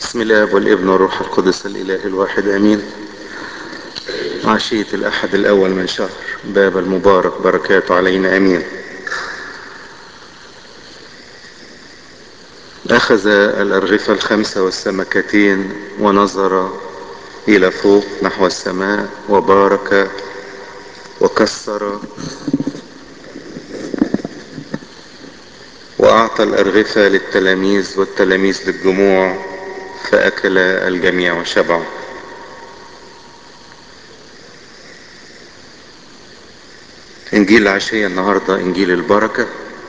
بسم الله والابن والروح القدس الاله الواحد امين عشية الاحد الاول من شهر باب المبارك بركاته علينا امين اخذ الارغفة الخمسة والسمكتين ونظر الى فوق نحو السماء وبارك وكسر واعطى الارغفة للتلاميذ والتلاميذ للجموع فاكل الجميع وشبعوا انجيل العشية النهاردة انجيل البركة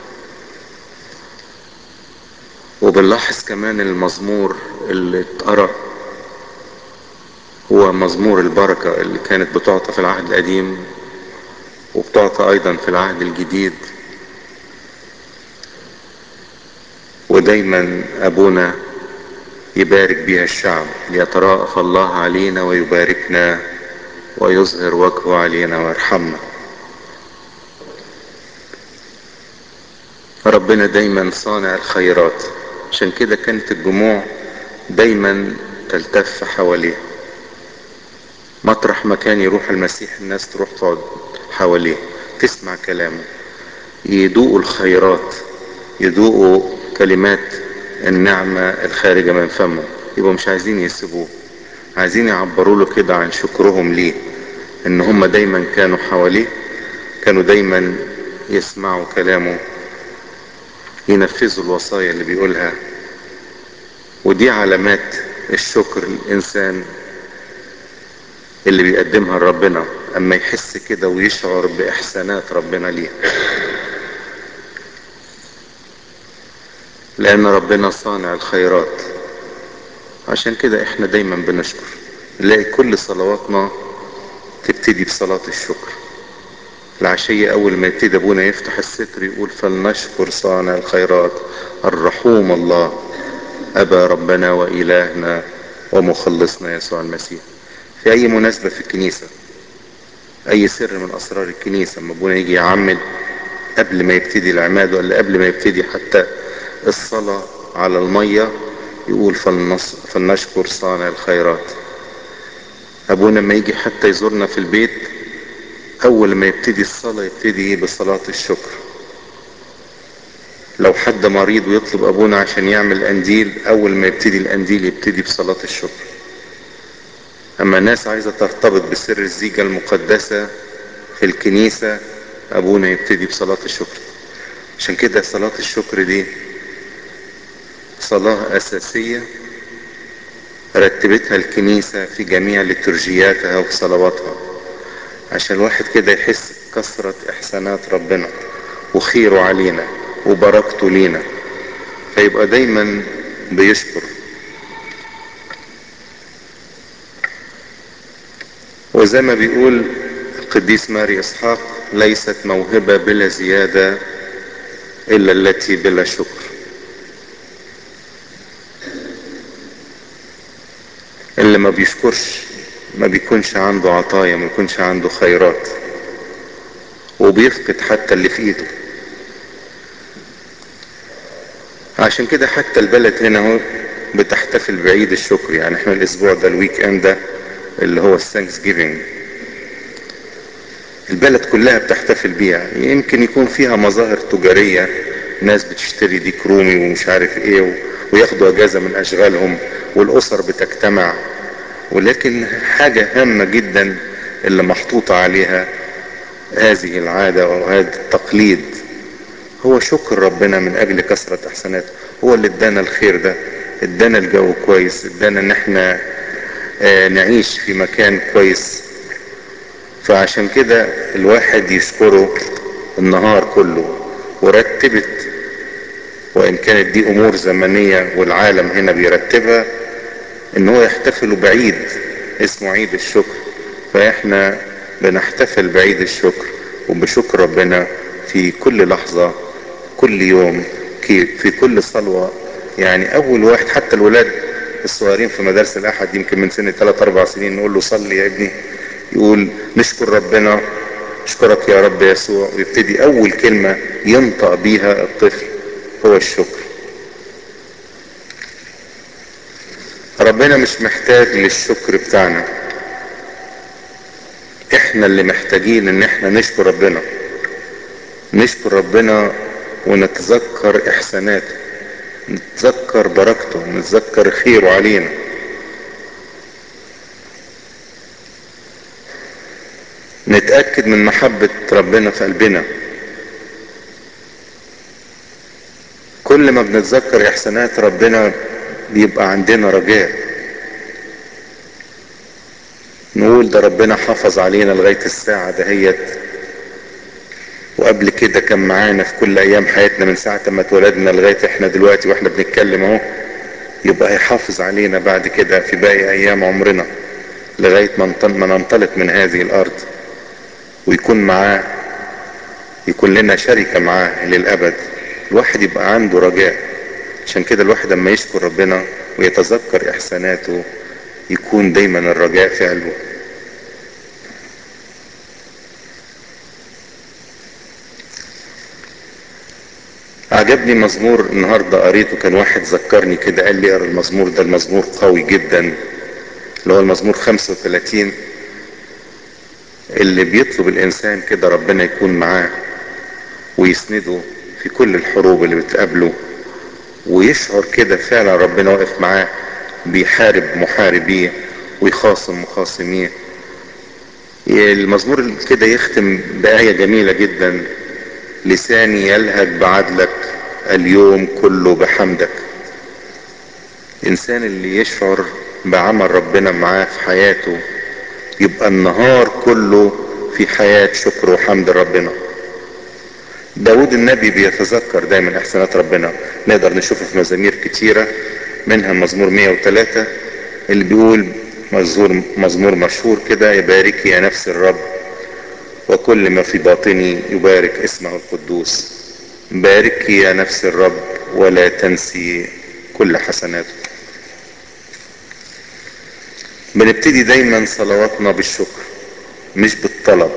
وبنلاحظ كمان المزمور اللي اتقرأ هو مزمور البركة اللي كانت بتعطى في العهد القديم وبتعطى ايضا في العهد الجديد ودايما ابونا يبارك بها الشعب ليتراءف الله علينا ويباركنا ويظهر وجهه علينا ويرحمنا ربنا دايما صانع الخيرات عشان كده كانت الجموع دايما تلتف حواليه مطرح ما كان يروح المسيح الناس تروح تقعد حواليه تسمع كلامه يدوقوا الخيرات يدوقوا كلمات النعمة الخارجة من فمه يبقوا مش عايزين يسيبوه عايزين يعبروا له كده عن شكرهم ليه ان هم دايما كانوا حواليه كانوا دايما يسمعوا كلامه ينفذوا الوصايا اللي بيقولها ودي علامات الشكر الانسان اللي بيقدمها لربنا اما يحس كده ويشعر باحسانات ربنا ليه لان ربنا صانع الخيرات عشان كده احنا دايما بنشكر نلاقي كل صلواتنا تبتدي بصلاة الشكر العشية اول ما يبتدي ابونا يفتح الستر يقول فلنشكر صانع الخيرات الرحوم الله ابا ربنا والهنا ومخلصنا يسوع المسيح في اي مناسبة في الكنيسة اي سر من اسرار الكنيسة اما ابونا يجي يعمد قبل ما يبتدي العماد ولا قبل ما يبتدي حتى الصلاة على المية يقول فلنص... فلنشكر صانع الخيرات ابونا لما يجي حتى يزورنا في البيت اول ما يبتدي الصلاة يبتدي بصلاة الشكر لو حد مريض ويطلب ابونا عشان يعمل انديل اول ما يبتدي الانديل يبتدي بصلاة الشكر اما ناس عايزة ترتبط بسر الزيجة المقدسة في الكنيسة ابونا يبتدي بصلاة الشكر عشان كده صلاة الشكر دي صلاة اساسية رتبتها الكنيسة في جميع لترجياتها وفي صلواتها عشان الواحد كده يحس بكثرة احسانات ربنا وخيره علينا وبركته لينا فيبقى دايما بيشكر وزي ما بيقول القديس ماري اسحاق ليست موهبة بلا زيادة الا التي بلا شكر اللي ما بيشكرش ما بيكونش عنده عطايا ما بيكونش عنده خيرات وبيفقد حتى اللي في ايده عشان كده حتى البلد هنا هو بتحتفل بعيد الشكر يعني احنا الاسبوع ده الويك اند ده اللي هو الثانكس جيفنج البلد كلها بتحتفل بيها يمكن يكون فيها مظاهر تجارية ناس بتشتري ديك رومي ومش عارف ايه وياخدوا اجازة من اشغالهم والاسر بتجتمع ولكن حاجة هامة جدا اللي محطوطة عليها هذه العادة وهذا التقليد هو شكر ربنا من اجل كثرة احساناته هو اللي ادانا الخير ده ادانا الجو كويس ادانا ان احنا اه نعيش في مكان كويس فعشان كده الواحد يشكره النهار كله ورتبت وان كانت دي امور زمنية والعالم هنا بيرتبها ان هو يحتفلوا بعيد اسمه عيد الشكر فاحنا بنحتفل بعيد الشكر وبشكر ربنا في كل لحظة كل يوم في كل صلوة يعني اول واحد حتى الولاد الصغيرين في مدارس الاحد يمكن من سنة 3 4 سنين نقول له صلي يا ابني يقول نشكر ربنا اشكرك يا رب يسوع ويبتدي اول كلمة ينطق بيها الطفل هو الشكر ربنا مش محتاج للشكر بتاعنا احنا اللي محتاجين ان احنا نشكر ربنا نشكر ربنا ونتذكر احساناته نتذكر بركته نتذكر خيره علينا نتأكد من محبة ربنا في قلبنا كل ما بنتذكر احسانات ربنا بيبقى عندنا رجاء نقول ده ربنا حافظ علينا لغاية الساعة دهيت وقبل كده كان معانا في كل ايام حياتنا من ساعة ما اتولدنا لغاية احنا دلوقتي واحنا بنتكلم اهو يبقى هيحافظ علينا بعد كده في باقي ايام عمرنا لغاية ما ننطلق من هذه الارض ويكون معاه يكون لنا شركة معاه للابد الواحد يبقى عنده رجاء عشان كده الواحد لما يشكر ربنا ويتذكر احساناته يكون دايما الرجاء في قلبه عجبني مزمور النهاردة قريته كان واحد ذكرني كده قال لي اقرا المزمور ده المزمور قوي جدا اللي هو المزمور 35 اللي بيطلب الانسان كده ربنا يكون معاه ويسنده في كل الحروب اللي بتقابله ويشعر كده فعلا ربنا واقف معاه بيحارب محاربيه ويخاصم مخاصميه المزمور كده يختم بآية جميلة جدا لساني يلهج بعدلك اليوم كله بحمدك الانسان اللي يشعر بعمل ربنا معاه في حياته يبقى النهار كله في حياة شكر وحمد ربنا داود النبي بيتذكر دايما احسانات ربنا نقدر نشوفه في مزامير كتيرة منها مزمور 103 اللي بيقول مزمور مزمور مشهور كده يبارك يا نفس الرب وكل ما في باطني يبارك اسمه القدوس باركي يا نفس الرب ولا تنسي كل حسناته بنبتدي دايما صلواتنا بالشكر مش بالطلب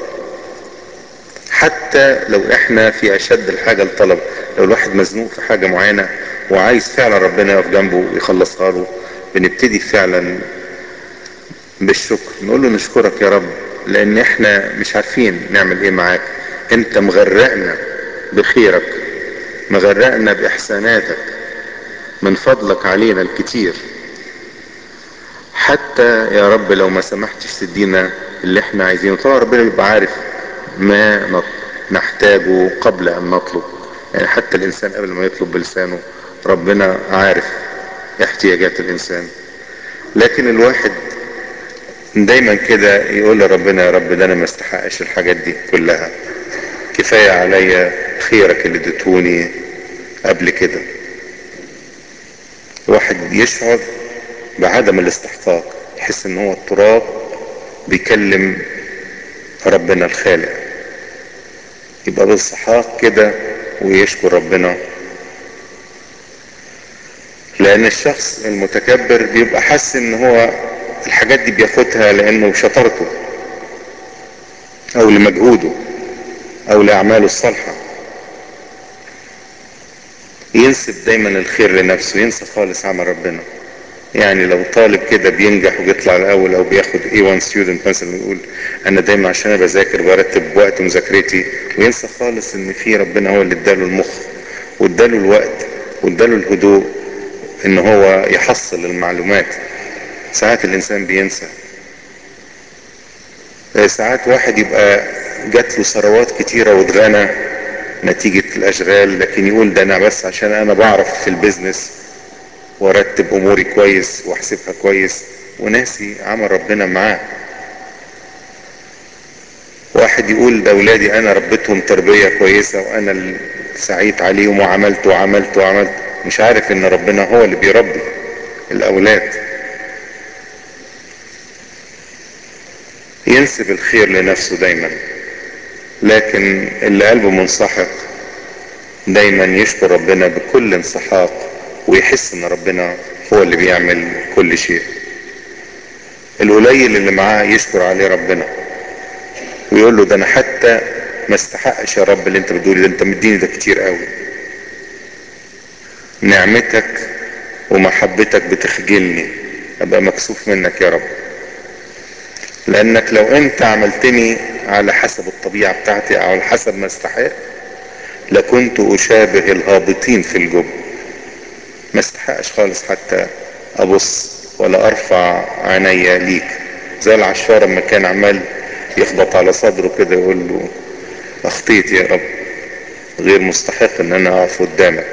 حتى لو احنا في اشد الحاجة الطلب لو الواحد مزنوق في حاجة معينة وعايز فعلا ربنا يقف جنبه ويخلصها له بنبتدي فعلا بالشكر نقول له نشكرك يا رب لان احنا مش عارفين نعمل ايه معاك انت مغرقنا بخيرك مغرقنا باحساناتك من فضلك علينا الكتير حتى يا رب لو ما سمحتش تدينا اللي احنا عايزينه طبعا ربنا بيبقى عارف ما نحتاجه قبل ان نطلب يعني حتى الانسان قبل ما يطلب بلسانه ربنا عارف احتياجات الانسان لكن الواحد دايما كده يقول لربنا يا رب ده انا ما استحقش الحاجات دي كلها كفاية عليا خيرك اللي اديتوني قبل كده واحد يشعر بعدم الاستحقاق يحس ان هو التراب بيكلم ربنا الخالق يبقى بالصحاق كده ويشكر ربنا لان الشخص المتكبر بيبقى حاسس ان هو الحاجات دي بياخدها لانه شطارته او لمجهوده او لاعماله الصالحة ينسب دايما الخير لنفسه ينسى خالص عمل ربنا يعني لو طالب كده بينجح وبيطلع الاول او بياخد A1 student مثلا ويقول انا دايما عشان انا بذاكر برتب وقت مذاكرتي وينسى خالص ان في ربنا هو اللي اداله المخ واداله الوقت واداله الهدوء ان هو يحصل المعلومات ساعات الانسان بينسى ساعات واحد يبقى جات له ثروات كتيرة واتغنى نتيجة الاشغال لكن يقول ده انا بس عشان انا بعرف في البيزنس وارتب اموري كويس واحسبها كويس وناسي عمل ربنا معاه واحد يقول ده اولادي انا ربيتهم تربية كويسة وانا اللي سعيت عليهم وعملت وعملت وعملت مش عارف ان ربنا هو اللي بيربي الاولاد ينسب الخير لنفسه دايما لكن اللي قلبه منسحق دايما يشكر ربنا بكل انسحاق ويحس ان ربنا هو اللي بيعمل كل شيء القليل اللي معاه يشكر عليه ربنا ويقول له ده انا حتى ما استحقش يا رب اللي انت بتقولي ده انت مديني ده كتير قوي نعمتك ومحبتك بتخجلني ابقى مكسوف منك يا رب لانك لو انت عملتني على حسب الطبيعة بتاعتي او على حسب ما استحق لكنت اشابه الهابطين في الجب ما استحقش خالص حتى ابص ولا ارفع عينيا ليك زي العشار لما كان عمال يخبط على صدره كده يقول له اخطيت يا رب غير مستحق ان انا اقف قدامك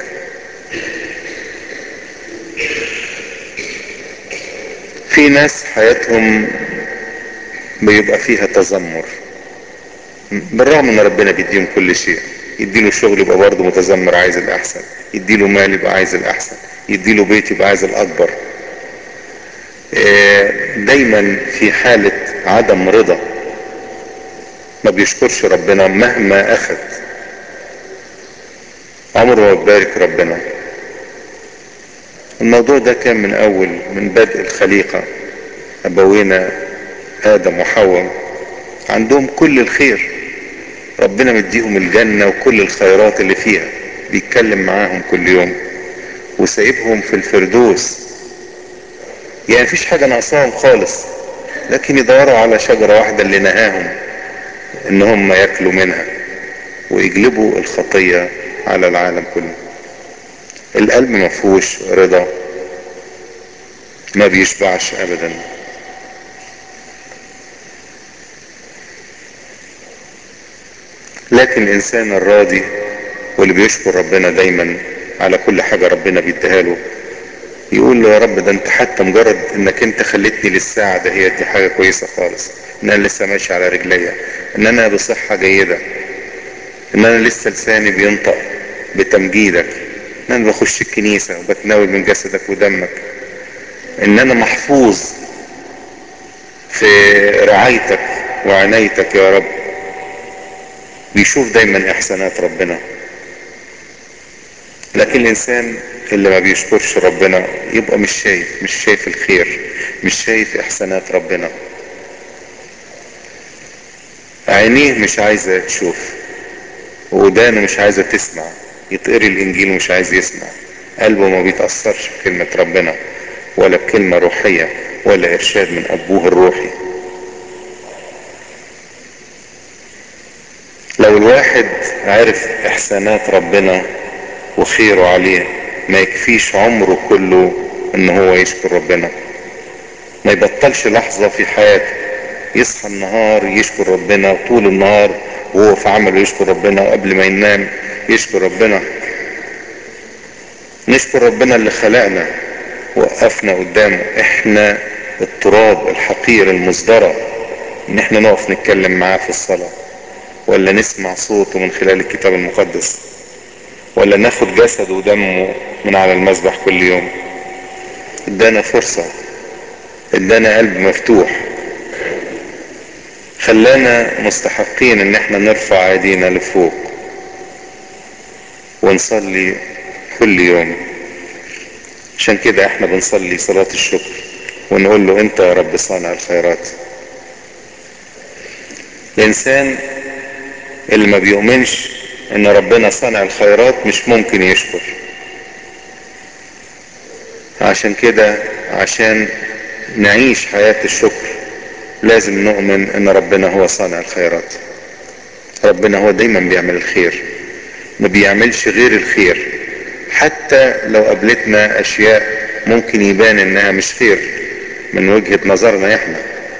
في ناس حياتهم بيبقى فيها تذمر بالرغم ان ربنا بيديهم كل شيء يديله شغل يبقى برضه متذمر عايز الاحسن يديله مال يبقى عايز الاحسن يديله بيت يبقى عايز الاكبر دايما في حالة عدم رضا ما بيشكرش ربنا مهما اخذ عمره ما بيبارك ربنا الموضوع ده كان من اول من بدء الخليقة ابوينا ادم وحواء عندهم كل الخير ربنا مديهم الجنة وكل الخيرات اللي فيها بيتكلم معاهم كل يوم وسايبهم في الفردوس يعني مفيش حاجة ناقصاهم خالص لكن يدوروا على شجرة واحدة اللي نهاهم ان هم ياكلوا منها ويجلبوا الخطية على العالم كله القلب ما فيهوش رضا ما بيشبعش ابدا لكن الانسان الراضي واللي بيشكر ربنا دايما على كل حاجة ربنا بيديها له يقول له يا رب ده انت حتى مجرد انك انت خلتني للساعة ده هي دي حاجة كويسة خالص ان انا لسه ماشي على رجليا ان انا بصحة جيدة ان انا لسه لساني بينطق بتمجيدك ان انا بخش الكنيسة وبتناول من جسدك ودمك ان انا محفوظ في رعايتك وعنايتك يا رب بيشوف دايما احسانات ربنا لكن الانسان اللي ما بيشكرش ربنا يبقى مش شايف مش شايف الخير مش شايف احسانات ربنا عينيه مش عايزة تشوف ودانه مش عايزة تسمع يتقري الانجيل ومش عايز يسمع قلبه ما بيتأثرش بكلمة ربنا ولا بكلمة روحية ولا ارشاد من ابوه الروحي لو الواحد عرف احسانات ربنا وخيره عليه ما يكفيش عمره كله ان هو يشكر ربنا ما يبطلش لحظة في حياته يصحى النهار يشكر ربنا طول النهار وهو في عمله يشكر ربنا وقبل ما ينام يشكر ربنا نشكر ربنا اللي خلقنا وقفنا قدامه احنا التراب الحقير المصدرة ان احنا نقف نتكلم معاه في الصلاة ولا نسمع صوته من خلال الكتاب المقدس ولا ناخد جسده ودمه من على المذبح كل يوم ادانا فرصة ادانا قلب مفتوح خلانا مستحقين ان احنا نرفع ايدينا لفوق ونصلي كل يوم عشان كده احنا بنصلي صلاة الشكر ونقول له انت يا رب صانع الخيرات الانسان اللي ما بيؤمنش ان ربنا صانع الخيرات مش ممكن يشكر عشان كده عشان نعيش حياة الشكر لازم نؤمن ان ربنا هو صانع الخيرات ربنا هو دايما بيعمل الخير ما بيعملش غير الخير حتى لو قابلتنا اشياء ممكن يبان انها مش خير من وجهة نظرنا احنا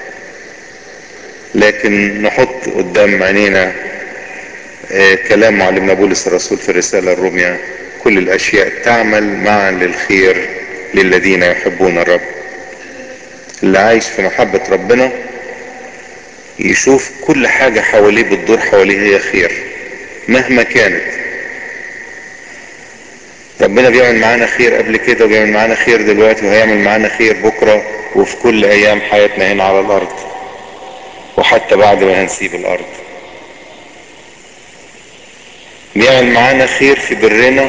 لكن نحط قدام عينينا آه كلام معلمنا بولس الرسول في الرسالة الرومية كل الاشياء تعمل معا للخير للذين يحبون الرب اللي عايش في محبة ربنا يشوف كل حاجة حواليه بتدور حواليه هي خير مهما كانت ربنا بيعمل معانا خير قبل كده وبيعمل معانا خير دلوقتي وهيعمل معانا خير بكرة وفي كل ايام حياتنا هنا على الارض وحتى بعد ما هنسيب الارض بيعمل معانا خير في برنا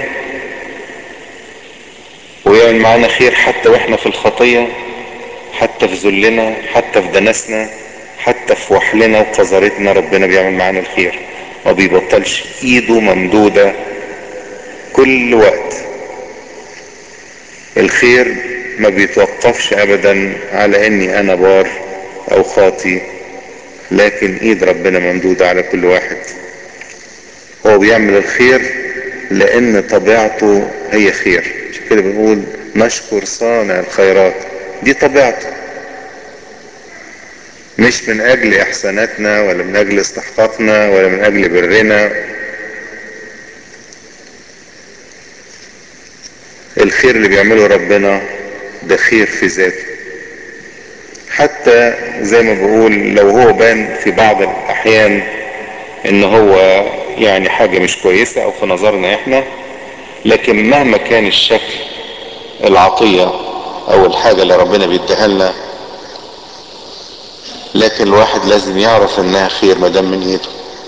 ويعمل معانا خير حتى واحنا في الخطية حتى في ذلنا حتى في دنسنا حتى في وحلنا وقذرتنا ربنا بيعمل معانا الخير ما بيبطلش ايده ممدودة كل وقت الخير ما بيتوقفش ابدا على اني انا بار او خاطي لكن ايد ربنا ممدودة على كل واحد هو بيعمل الخير لان طبيعته هي خير عشان كده بنقول نشكر صانع الخيرات دي طبيعته مش من اجل احساناتنا ولا من اجل استحقاقنا ولا من اجل برنا الخير اللي بيعمله ربنا ده خير في ذاته حتى زي ما بقول لو هو بان في بعض الاحيان ان هو يعني حاجة مش كويسة او في نظرنا احنا لكن مهما كان الشكل العطية او الحاجة اللي ربنا بيديها لنا لكن الواحد لازم يعرف انها خير ما دام من ايده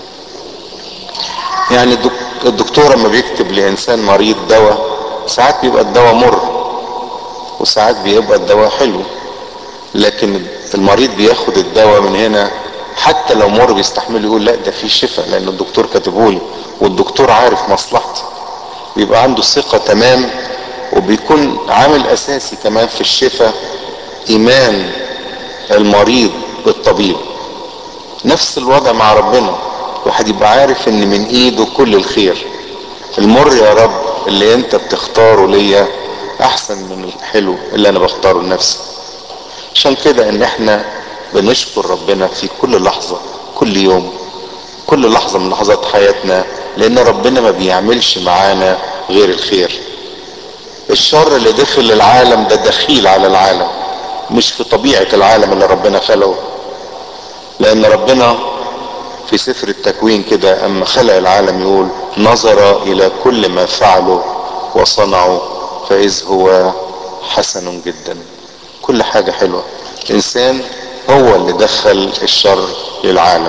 يعني الدكتور لما بيكتب لانسان مريض دواء ساعات بيبقى الدواء مر وساعات بيبقى الدواء حلو لكن المريض بياخد الدواء من هنا حتى لو مر بيستحمل يقول لا ده في شفاء لان الدكتور كاتبهولي والدكتور عارف مصلحتي بيبقى عنده ثقة تمام وبيكون عامل اساسي كمان في الشفاء ايمان المريض بالطبيب نفس الوضع مع ربنا واحد يبقى عارف ان من ايده كل الخير المر يا رب اللي انت بتختاره ليا احسن من الحلو اللي انا بختاره لنفسي عشان كده ان احنا بنشكر ربنا في كل لحظة كل يوم كل لحظة من لحظات حياتنا لان ربنا ما بيعملش معانا غير الخير الشر اللي دخل العالم ده دخيل على العالم مش في طبيعة العالم اللي ربنا خلقه لان ربنا في سفر التكوين كده اما خلق العالم يقول نظر الى كل ما فعلوا وصنعوا فاذ هو حسن جدا كل حاجة حلوة الانسان هو اللي دخل الشر للعالم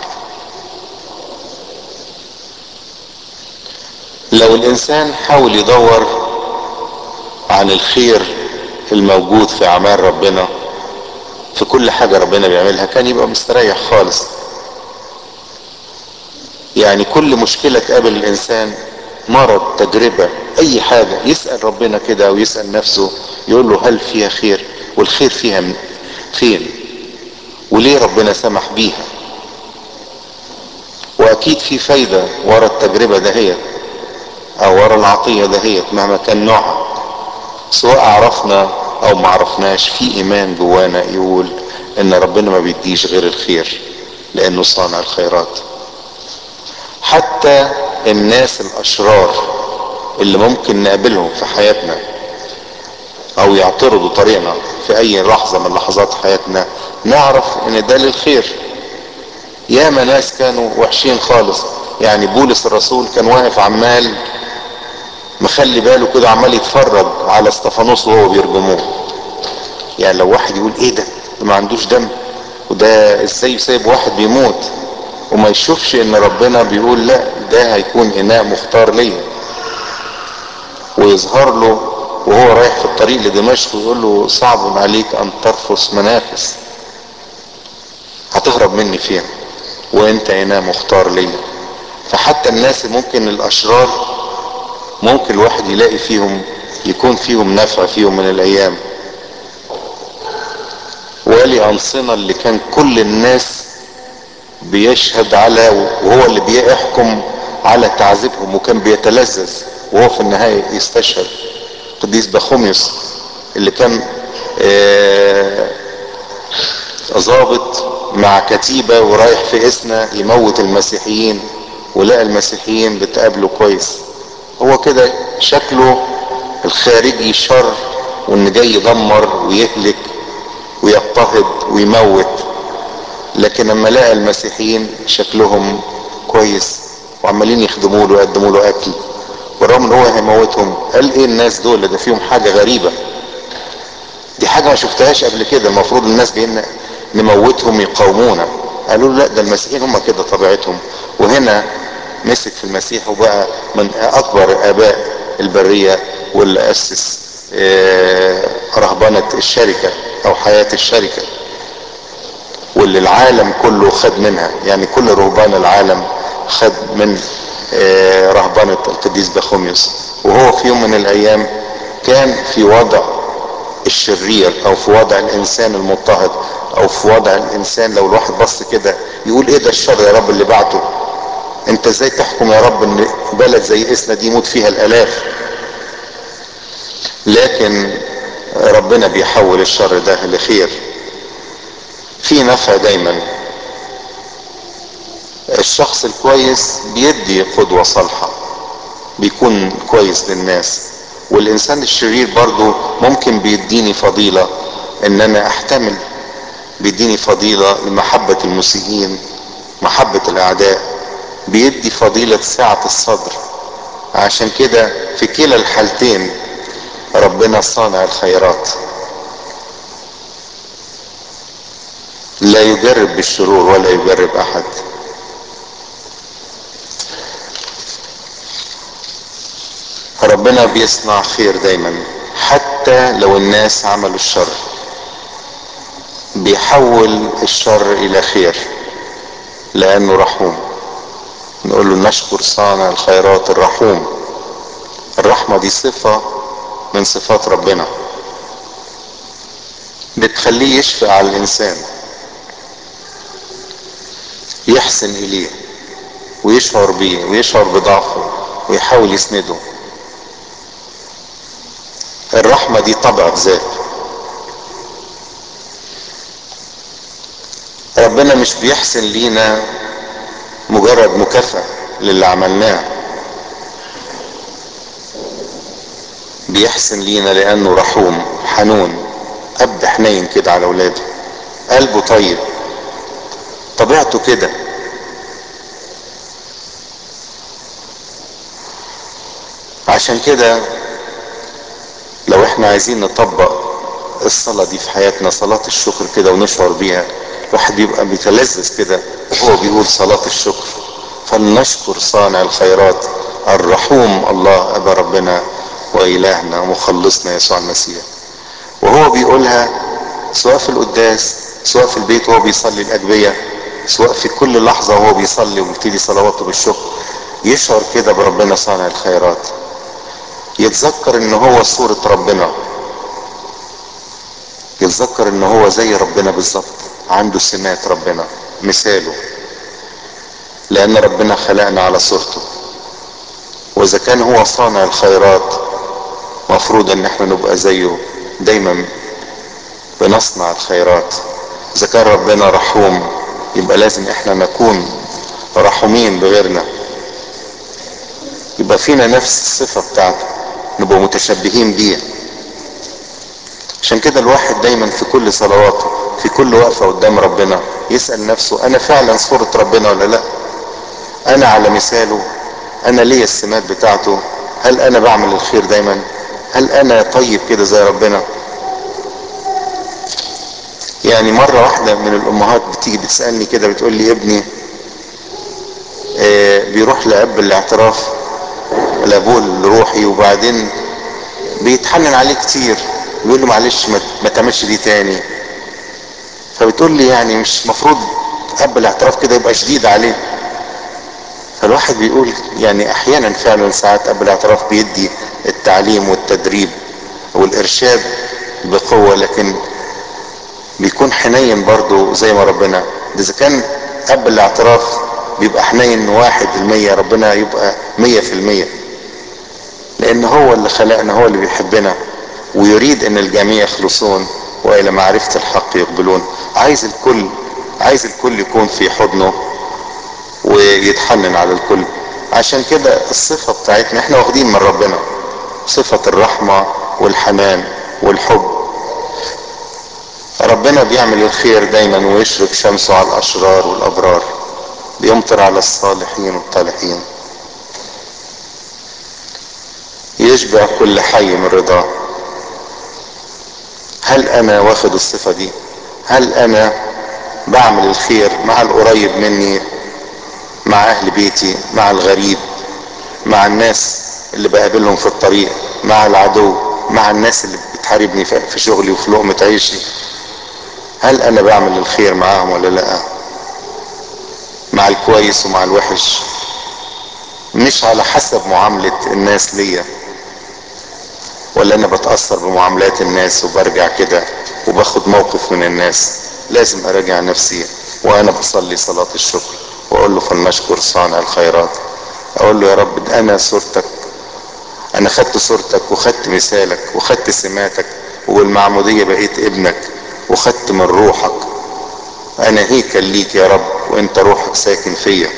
لو الانسان حاول يدور عن الخير الموجود في اعمال ربنا في كل حاجة ربنا بيعملها كان يبقى مستريح خالص يعني كل مشكلة تقابل الانسان مرض تجربة اي حاجة يسأل ربنا كده او يسأل نفسه يقول له هل فيها خير والخير فيها من فين وليه ربنا سمح بيها واكيد في فايدة ورا التجربة دهيت او ورا العطية دهيت مهما كان نوعها سواء عرفنا او ما عرفناش في ايمان جوانا يقول ان ربنا ما بيديش غير الخير لانه صانع الخيرات حتى الناس الاشرار اللي ممكن نقابلهم في حياتنا او يعترضوا طريقنا في اي لحظة من لحظات حياتنا نعرف ان ده للخير ياما ناس كانوا وحشين خالص يعني بولس الرسول كان واقف عمال مخلي باله كده عمال يتفرج على استفانوس وهو بيرجموه يعني لو واحد يقول ايه ده ده ما عندوش دم وده ازاي سايب واحد بيموت وما يشوفش ان ربنا بيقول لا ده هيكون اناء مختار ليا ويظهر له وهو رايح في الطريق لدمشق ويقول له صعب عليك ان ترفس منافس هتهرب مني فين وانت اناء مختار ليا فحتى الناس ممكن الاشرار ممكن الواحد يلاقي فيهم يكون فيهم نفع فيهم من الايام والي انصنة اللي كان كل الناس بيشهد على وهو اللي بيحكم على تعذيبهم وكان بيتلذذ وهو في النهاية يستشهد قديس بخوميوس اللي كان ضابط مع كتيبة ورايح في اسنا يموت المسيحيين ولقى المسيحيين بتقابله كويس هو كده شكله الخارجي شر وان جاي يدمر ويهلك ويضطهد ويموت لكن لما لقى المسيحيين شكلهم كويس وعمالين يخدموا له ويقدموا له اكل بالرغم ان هو هيموتهم قال ايه الناس دول ده فيهم حاجه غريبه دي حاجه ما شفتهاش قبل كده المفروض الناس جايين نموتهم يقاومونا قالوا له لا ده المسيحيين هم كده طبيعتهم وهنا مسك في المسيح وبقى من اكبر اباء البريه واللي اسس رهبنه الشركه او حياه الشركه واللي العالم كله خد منها يعني كل رهبان العالم خد من رهبنة القديس بخوميوس وهو في يوم من الايام كان في وضع الشرير او في وضع الانسان المضطهد او في وضع الانسان لو الواحد بص كده يقول ايه ده الشر يا رب اللي بعته انت ازاي تحكم يا رب ان بلد زي اسنا دي يموت فيها الالاف لكن ربنا بيحول الشر ده لخير في نفع دايما الشخص الكويس بيدي قدوة صالحة بيكون كويس للناس والانسان الشرير برضو ممكن بيديني فضيلة ان انا احتمل بيديني فضيلة لمحبة المسيئين محبة الاعداء بيدي فضيلة سعة الصدر عشان كده في كلا الحالتين ربنا صانع الخيرات لا يجرب بالشرور ولا يجرب احد ربنا بيصنع خير دايما حتى لو الناس عملوا الشر بيحول الشر الى خير لانه رحوم نقول له نشكر صانع الخيرات الرحوم الرحمة دي صفة من صفات ربنا بتخليه يشفق على الانسان يحسن اليه ويشعر بيه ويشعر بضعفه ويحاول يسنده الرحمة دي طبع في ذاته ربنا مش بيحسن لينا مجرد مكافأة للي عملناه بيحسن لينا لانه رحوم حنون اب حنين كده على اولاده قلبه طيب طبيعته كده عشان كده لو احنا عايزين نطبق الصلاة دي في حياتنا صلاة الشكر كده ونشعر بيها الواحد بيبقى بيتلذذ كده وهو بيقول صلاة الشكر فلنشكر صانع الخيرات الرحوم الله ابا ربنا والهنا ومخلصنا يسوع المسيح وهو بيقولها سواء في القداس سواء في البيت وهو بيصلي الاجبيه سواء في كل لحظه وهو بيصلي ويبتدي صلواته بالشكر يشعر كده بربنا صانع الخيرات يتذكر ان هو صورة ربنا يتذكر ان هو زي ربنا بالظبط عنده سمات ربنا مثاله لان ربنا خلقنا على صورته واذا كان هو صانع الخيرات مفروض ان احنا نبقى زيه دايما بنصنع الخيرات اذا كان ربنا رحوم يبقى لازم احنا نكون رحومين بغيرنا يبقى فينا نفس الصفة بتاعته نبقى متشبهين بيه عشان كده الواحد دايما في كل صلواته في كل وقفة قدام ربنا يسأل نفسه انا فعلا صورة ربنا ولا لا انا على مثاله انا ليا السمات بتاعته هل انا بعمل الخير دايما هل انا طيب كده زي ربنا يعني مرة واحدة من الامهات بتيجي بتسألني كده بتقول لي ابني آه بيروح لاب الاعتراف لابوه الروحي وبعدين بيتحنن عليه كتير بيقول له معلش ما, ما تعملش دي تاني فبتقول لي يعني مش مفروض اب الاعتراف كده يبقى شديد عليه فالواحد بيقول يعني احيانا فعلا ساعات اب الاعتراف بيدي التعليم والتدريب والارشاد بقوة لكن بيكون حنين برضه زي ما ربنا ده اذا كان اب الاعتراف بيبقى حنين واحد المية ربنا يبقى مية في المية لان هو اللي خلقنا هو اللي بيحبنا ويريد ان الجميع يخلصون والى معرفة الحق يقبلون عايز الكل عايز الكل يكون في حضنه ويتحنن على الكل عشان كده الصفة بتاعتنا احنا واخدين من ربنا صفة الرحمة والحنان والحب ربنا بيعمل الخير دايما ويشرق شمسه على الاشرار والابرار بيمطر على الصالحين والطالحين يشبع كل حي من رضاه هل انا واخد الصفة دي هل انا بعمل الخير مع القريب مني مع اهل بيتي مع الغريب مع الناس اللي بقابلهم في الطريق مع العدو مع الناس اللي بتحاربني في شغلي وفي لقمة عيشي هل انا بعمل الخير معاهم ولا لا مع الكويس ومع الوحش مش على حسب معاملة الناس ليا ولا انا بتأثر بمعاملات الناس وبرجع كده وباخد موقف من الناس لازم اراجع نفسي وانا بصلي صلاة الشكر واقول له فلنشكر صانع الخيرات اقول له يا رب ده انا صورتك انا خدت صورتك وخدت مثالك وخدت سماتك وبالمعمودية بقيت ابنك وخدت من روحك انا هيكل ليك يا رب وانت روحك ساكن فيا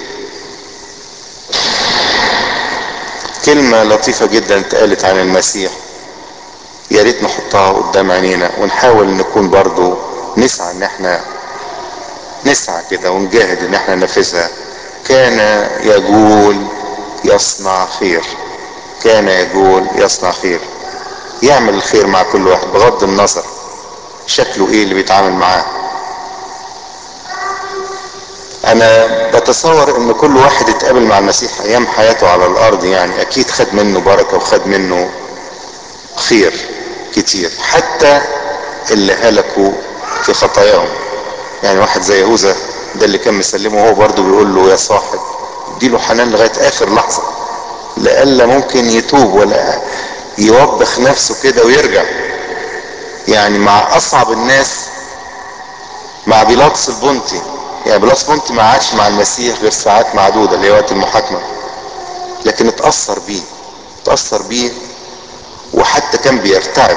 كلمة لطيفة جدا اتقالت عن المسيح يا ريت نحطها قدام عينينا ونحاول نكون برضو نسعى ان احنا نسعى كده ونجاهد ان احنا ننفذها كان يقول يصنع خير كان يقول يصنع خير يعمل الخير مع كل واحد بغض النظر شكله ايه اللي بيتعامل معاه انا بتصور ان كل واحد اتقابل مع المسيح ايام حياته على الارض يعني اكيد خد منه بركة وخد منه خير كتير حتى اللي هلكوا في خطاياهم يعني واحد زي يهوذا ده اللي كان مسلمه هو برضه بيقول له يا صاحب اديله حنان لغايه اخر لحظه لألا ممكن يتوب ولا يوبخ نفسه كده ويرجع يعني مع اصعب الناس مع بيلاطس البنطي يعني بيلاطس البنطي ما عادش مع المسيح غير ساعات معدوده اللي هي وقت المحاكمه لكن اتاثر بيه اتاثر بيه وحتى كان بيرتعب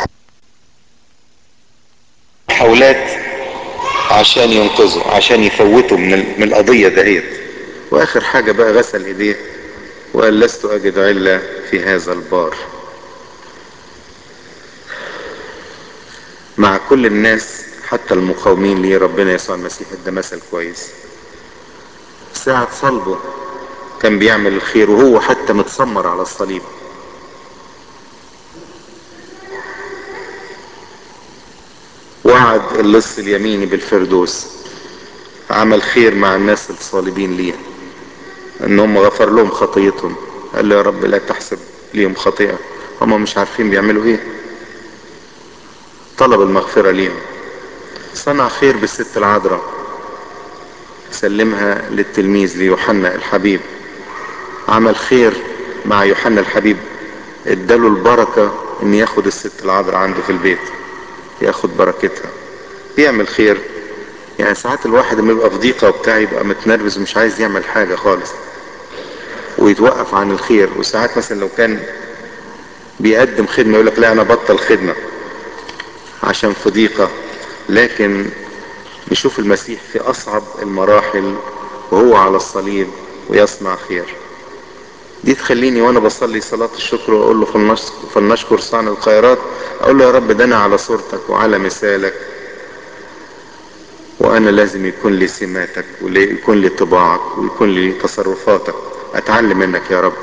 محاولات عشان ينقذه عشان يفوته من من القضيه دهيت واخر حاجه بقى غسل ايديه وقال لست اجد عله في هذا البار مع كل الناس حتى المقاومين ليه ربنا يسوع المسيح ده مثل كويس ساعة صلبه كان بيعمل الخير وهو حتى متسمر على الصليب وعد اللص اليميني بالفردوس عمل خير مع الناس الصالبين ليه ان هم غفر لهم خطيتهم قال له يا رب لا تحسب ليهم خطيئة هم مش عارفين بيعملوا ايه طلب المغفرة ليهم صنع خير بالست العذراء سلمها للتلميذ ليوحنا الحبيب عمل خير مع يوحنا الحبيب اداله البركة ان ياخد الست العذراء عنده في البيت ياخد بركتها بيعمل خير يعني ساعات الواحد لما يبقى في ضيقة وبتاع يبقى متنرفز ومش عايز يعمل حاجة خالص ويتوقف عن الخير وساعات مثلا لو كان بيقدم خدمة يقول لك لا انا بطل خدمة عشان في ضيقة لكن نشوف المسيح في اصعب المراحل وهو على الصليب ويصنع خير دي تخليني وانا بصلي صلاة الشكر واقول له فلنشكر صانع الخيرات اقول له يا رب ده انا على صورتك وعلى مثالك وانا لازم يكون لي سماتك ويكون لي طباعك ويكون لي تصرفاتك اتعلم منك يا رب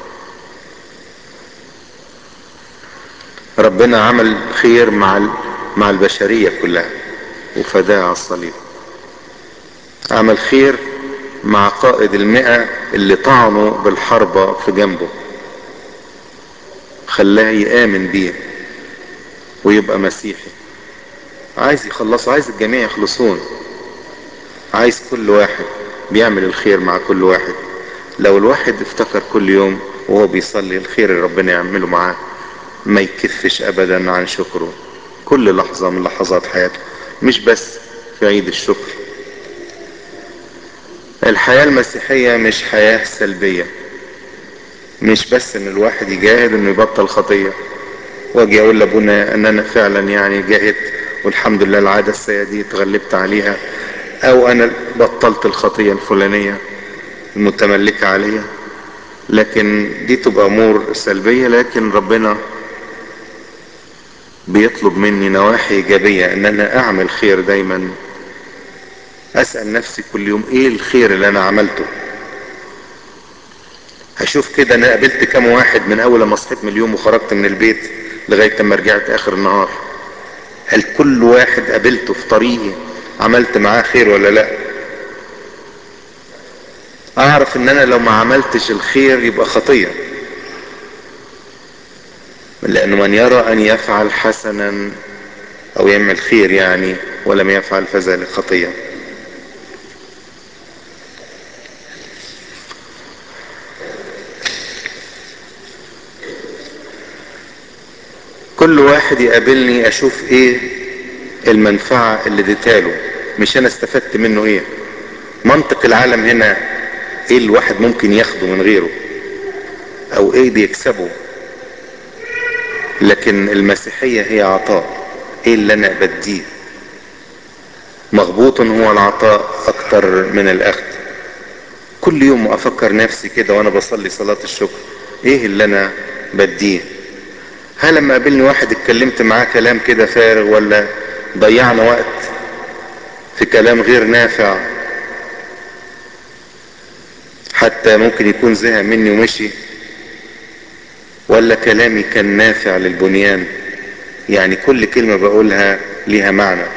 ربنا عمل خير مع مع البشرية كلها وفداها على الصليب عمل خير مع قائد المئة اللي طعنوا بالحربة في جنبه خلاه يآمن بيه ويبقى مسيحي عايز يخلصوا عايز الجميع يخلصون عايز كل واحد بيعمل الخير مع كل واحد لو الواحد افتكر كل يوم وهو بيصلي الخير اللي ربنا يعمله معاه ما يكفش ابدا عن شكره كل لحظة من لحظات حياته مش بس في عيد الشكر الحياة المسيحية مش حياة سلبية مش بس ان الواحد يجاهد انه يبطل خطية واجي اقول لابونا ان انا فعلا يعني جاهدت والحمد لله العادة السيئة دي اتغلبت عليها او انا بطلت الخطية الفلانية المتملكة عليها لكن دي تبقى امور سلبية لكن ربنا بيطلب مني نواحي ايجابية ان انا اعمل خير دايما اسأل نفسي كل يوم ايه الخير اللي انا عملته هشوف كده انا قابلت كام واحد من اول ما صحيت من اليوم وخرجت من البيت لغاية ما رجعت اخر النهار هل كل واحد قابلته في طريقي عملت معاه خير ولا لا اعرف ان انا لو ما عملتش الخير يبقى خطية لان من يرى ان يفعل حسنا او يعمل خير يعني ولم يفعل فذلك خطيه كل واحد يقابلني اشوف ايه المنفعة اللي اديتها مش انا استفدت منه ايه منطق العالم هنا ايه الواحد ممكن ياخده من غيره او ايه دي يكسبه لكن المسيحية هي عطاء ايه اللي انا بديه مغبوط هو العطاء اكتر من الاخذ كل يوم افكر نفسي كده وانا بصلي صلاة الشكر ايه اللي انا بديه هل لما قابلني واحد اتكلمت معاه كلام كده فارغ ولا ضيعنا وقت في كلام غير نافع حتى ممكن يكون زهق مني ومشي ولا كلامي كان نافع للبنيان يعني كل كلمة بقولها ليها معنى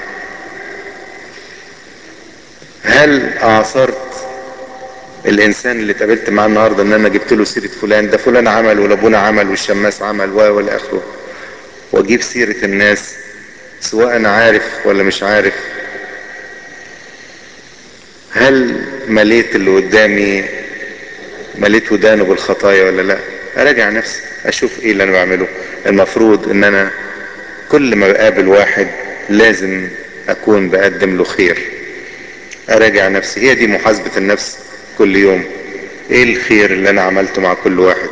هل اعصرت الانسان اللي اتقابلت معاه النهارده ان انا جبت له سيره فلان ده فلان عمل والابونا عمل والشماس عمل و والى اخره واجيب سيره الناس سواء انا عارف ولا مش عارف هل مليت اللي قدامي مليت ودانه بالخطايا ولا لا اراجع نفسي اشوف ايه اللي انا بعمله المفروض ان انا كل ما بقابل واحد لازم اكون بقدم له خير اراجع نفسي هي دي محاسبة النفس كل يوم ايه الخير اللي انا عملته مع كل واحد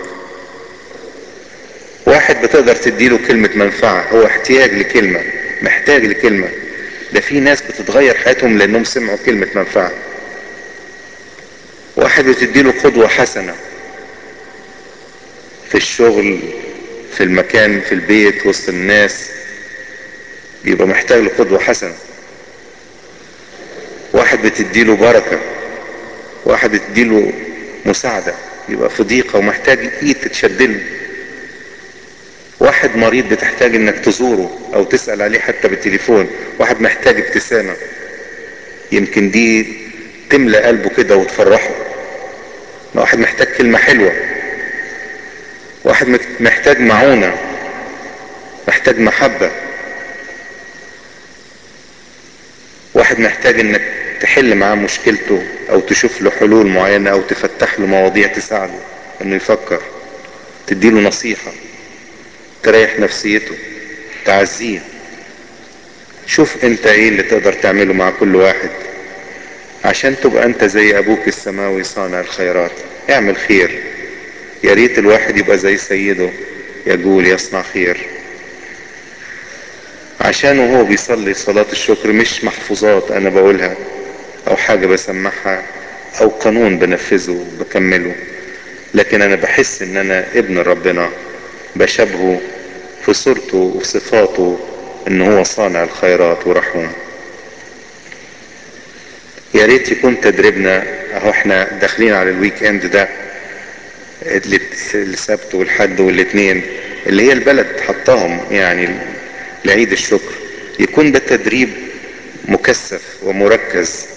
واحد بتقدر تديله كلمة منفعة هو احتياج لكلمة محتاج لكلمة ده في ناس بتتغير حياتهم لانهم سمعوا كلمة منفعة واحد بتديله قدوة حسنة في الشغل في المكان في البيت وسط الناس يبقى محتاج لقدوة حسنة واحد بتديله بركة واحد بتديله مساعدة يبقى في ضيقة ومحتاج ايد تتشدله واحد مريض بتحتاج انك تزوره او تسأل عليه حتى بالتليفون واحد محتاج ابتسامة يمكن دي تملى قلبه كده وتفرحه واحد محتاج كلمة حلوة واحد محتاج معونة محتاج محبة واحد محتاج انك تحل معاه مشكلته او تشوف له حلول معينة او تفتح له مواضيع تساعده انه يفكر تديله نصيحة تريح نفسيته تعزيه شوف انت ايه اللي تقدر تعمله مع كل واحد عشان تبقى انت زي ابوك السماوي صانع الخيرات اعمل خير يا ريت الواحد يبقى زي سيده يقول يصنع خير عشان وهو بيصلي صلاة الشكر مش محفوظات انا بقولها او حاجة بسمعها او قانون بنفذه بكمله لكن انا بحس ان انا ابن ربنا بشبهه في صورته وفي صفاته ان هو صانع الخيرات ورحوم يا ريت يكون تدريبنا اهو احنا داخلين على الويك اند ده السبت والحد والاثنين اللي هي البلد حطاهم يعني لعيد الشكر يكون ده تدريب مكثف ومركز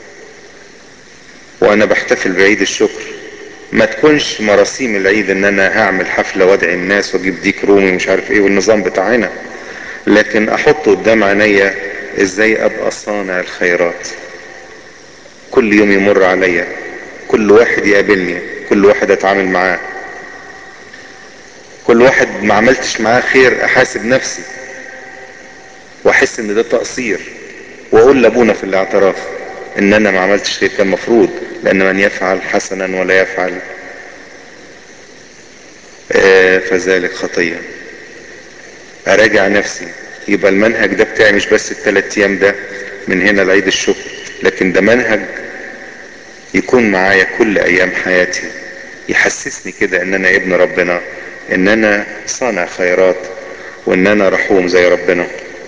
وانا بحتفل بعيد الشكر ما تكونش مراسيم العيد ان انا هعمل حفلة وادعي الناس واجيب ديك رومي ومش عارف ايه والنظام بتاعنا لكن احط قدام عينيا ازاي ابقى صانع الخيرات كل يوم يمر عليا كل واحد يقابلني كل واحد اتعامل معاه كل واحد ما عملتش معاه خير احاسب نفسي واحس ان ده تقصير واقول لابونا في الاعتراف ان انا ما عملتش خير كان مفروض لان من يفعل حسنا ولا يفعل آه فذلك خطية اراجع نفسي يبقى المنهج ده بتاعي مش بس الثلاث ايام ده من هنا لعيد الشكر لكن ده منهج يكون معايا كل ايام حياتي يحسسني كده ان انا ابن ربنا ان انا صانع خيرات وان انا رحوم زي ربنا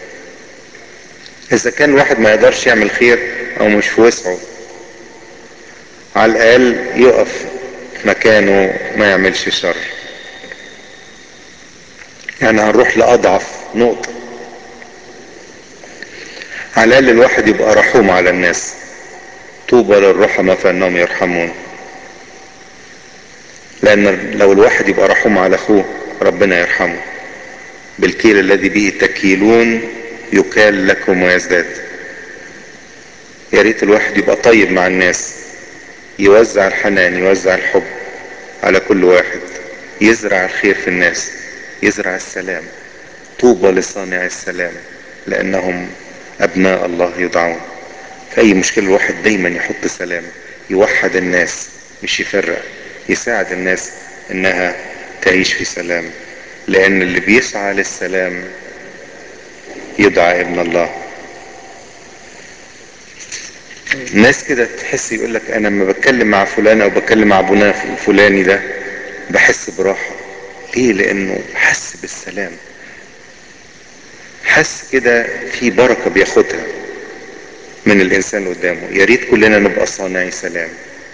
اذا كان الواحد ما يقدرش يعمل خير او مش في وسعه على الاقل يقف مكانه ما يعملش شر يعني هنروح لاضعف نقطة على الاقل الواحد يبقى رحوم على الناس طوبى للرحمة فانهم يرحمون لان لو الواحد يبقى رحوم على اخوه ربنا يرحمه بالكيل الذي به تكيلون يكال لكم ويزداد يا ريت الواحد يبقى طيب مع الناس يوزع الحنان يوزع الحب على كل واحد يزرع الخير في الناس يزرع السلام طوبى لصانع السلام لانهم ابناء الله يدعون في اي مشكلة الواحد دايما يحط سلام يوحد الناس مش يفرق يساعد الناس انها تعيش في سلام لان اللي بيسعى للسلام يدعى ابن الله ناس كده تحس يقول لك انا لما بتكلم مع فلان او بتكلم مع ابونا الفلاني ده بحس براحة ليه لانه حس بالسلام حس كده في بركة بياخدها من الانسان قدامه يا ريت كلنا نبقى صانعي سلام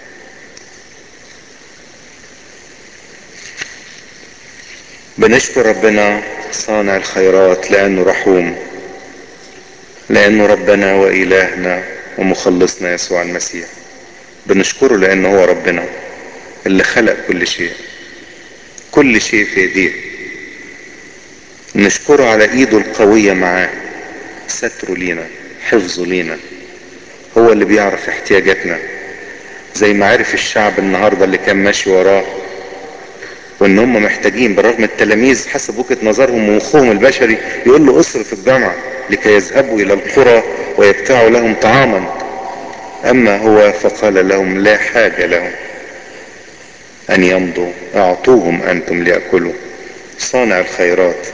بنشكر ربنا صانع الخيرات لانه رحوم لانه ربنا والهنا ومخلصنا يسوع المسيح بنشكره لانه هو ربنا اللي خلق كل شيء كل شيء في ايديه نشكره على ايده القوية معاه ستره لينا حفظه لينا هو اللي بيعرف احتياجاتنا زي ما عرف الشعب النهاردة اللي كان ماشي وراه وان هم محتاجين بالرغم التلاميذ حسب وجهة نظرهم ومخهم البشري يقول له اصرف الجمع لكي يذهبوا الى القرى ويبتاعوا لهم طعاما اما هو فقال لهم لا حاجة لهم ان يمضوا اعطوهم انتم ليأكلوا صانع الخيرات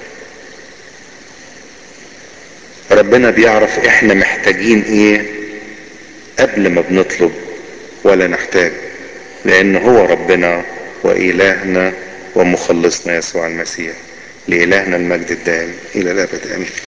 ربنا بيعرف احنا محتاجين ايه قبل ما بنطلب ولا نحتاج لان هو ربنا والهنا ومخلصنا يسوع المسيح لالهنا المجد الدائم الى الابد امين